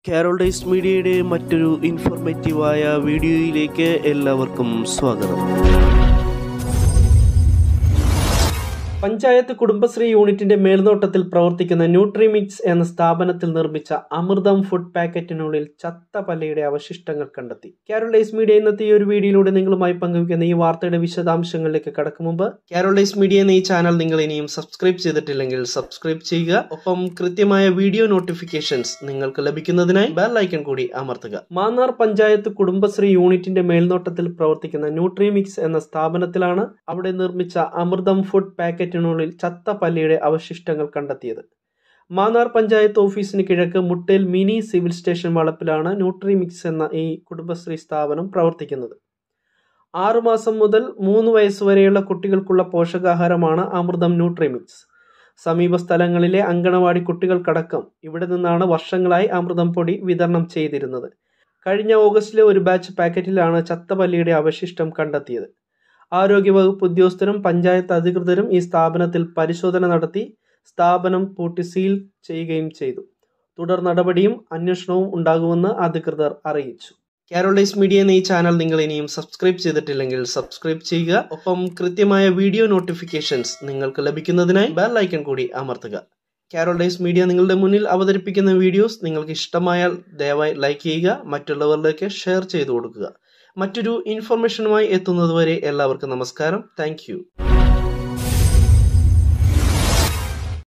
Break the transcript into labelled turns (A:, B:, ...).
A: Carol days മീഡിയയുടെ മറ്റൊരു ഇൻഫോർമേറ്റീവായ വീഡിയോയിലേക്ക് എല്ലാവർക്കും സ്വാഗതം പഞ്ചായത്ത് കുടുംബശ്രീ യൂണിറ്റിന്റെ മേൽനോട്ടത്തിൽ പ്രവർത്തിക്കുന്ന ന്യൂട്രിമിക്സ് എന്ന സ്ഥാപനത്തിൽ നിർമ്മിച്ച അമൃതം ഫുഡ് പാക്കറ്റിനുള്ളിൽ ചത്ത പല്ലയുടെ അവശിഷ്ടങ്ങൾ കണ്ടെത്തി കാരോളൈസ് മീഡിയ ഇന്നത്തെ ഈ ഒരു വീഡിയോയിലൂടെ നിങ്ങളുമായി പങ്കുവയ്ക്കുന്ന ഈ വാർത്തയുടെ വിശദാംശങ്ങളിലേക്ക് കടക്കും മുമ്പ് കാരോളൈസ് മീഡിയ എന്ന ഈ ചാനൽ നിങ്ങൾ ഇനിയും സബ്സ്ക്രൈബ് ചെയ്തിട്ടില്ലെങ്കിൽ സബ്സ്ക്രൈബ് ചെയ്യുക ഒപ്പം കൃത്യമായ വീഡിയോ നോട്ടിഫിക്കേഷൻസ് നിങ്ങൾക്ക് ലഭിക്കുന്നതിനായി ബെൽ ഐക്കൺ കൂടി അമർത്തുക മാന്നാർ പഞ്ചായത്ത് കുടുംബശ്രീ യൂണിറ്റിന്റെ മേൽനോട്ടത്തിൽ പ്രവർത്തിക്കുന്ന ന്യൂട്രിമിക്സ് എന്ന സ്ഥാപനത്തിലാണ് അവിടെ നിർമ്മിച്ച അമൃതം ഫുഡ് പാക്കറ്റിനുള്ളിൽ ചത്ത പല്ലിയുടെ അവശിഷ്ടങ്ങൾ കണ്ടെത്തിയത് മാന്നാർ പഞ്ചായത്ത് ഓഫീസിന് കിഴക്ക് മുട്ടേൽ മിനി സിവിൽ സ്റ്റേഷൻ വളപ്പിലാണ് ന്യൂട്രിമിക്സ് എന്ന ഈ കുടുംബശ്രീ സ്ഥാപനം പ്രവർത്തിക്കുന്നത് ആറുമാസം മുതൽ മൂന്ന് വയസ്സ് വരെയുള്ള കുട്ടികൾക്കുള്ള പോഷകാഹാരമാണ് അമൃതം ന്യൂട്രിമിക്സ് സമീപ സ്ഥലങ്ങളിലെ അങ്കണവാടി കുട്ടികൾക്കടക്കം ഇവിടെ നിന്നാണ് വർഷങ്ങളായി അമൃതം പൊടി വിതരണം ചെയ്തിരുന്നത് കഴിഞ്ഞ ഓഗസ്റ്റിലെ ഒരു ബാച്ച് പാക്കറ്റിലാണ് ചത്തപല്ലിയുടെ അവശിഷ്ടം കണ്ടെത്തിയത് ആരോഗ്യവകുപ്പ് ഉദ്യോഗസ്ഥരും പഞ്ചായത്ത് അധികൃതരും ഈ സ്ഥാപനത്തിൽ പരിശോധന നടത്തി സ്ഥാപനം പൂട്ടി സീൽ ചെയ്യുകയും ചെയ്തു തുടർ നടപടിയും അന്വേഷണവും ഉണ്ടാകുമെന്ന് അധികൃതർ അറിയിച്ചു കാരോളൈസ് മീഡിയ എന്ന ഈ ചാനൽ നിങ്ങൾ ഇനിയും സബ്സ്ക്രൈബ് ചെയ്തിട്ടില്ലെങ്കിൽ സബ്സ്ക്രൈബ് ചെയ്യുക ഒപ്പം കൃത്യമായ വീഡിയോ നോട്ടിഫിക്കേഷൻസ് നിങ്ങൾക്ക് ലഭിക്കുന്നതിനായി ബെൽ ഐക്കൺ കൂടി അമർത്തുക കാരോളൈസ് മീഡിയ നിങ്ങളുടെ മുന്നിൽ അവതരിപ്പിക്കുന്ന വീഡിയോസ് നിങ്ങൾക്ക് ഇഷ്ടമായാൽ ദയവായി ലൈക്ക് ചെയ്യുക മറ്റുള്ളവരിലേക്ക് ഷെയർ ചെയ്തു കൊടുക്കുക മറ്റൊരു ഇൻഫർമേഷനുമായി എത്തുന്നതുവരെ എല്ലാവർക്കും നമസ്കാരം താങ്ക്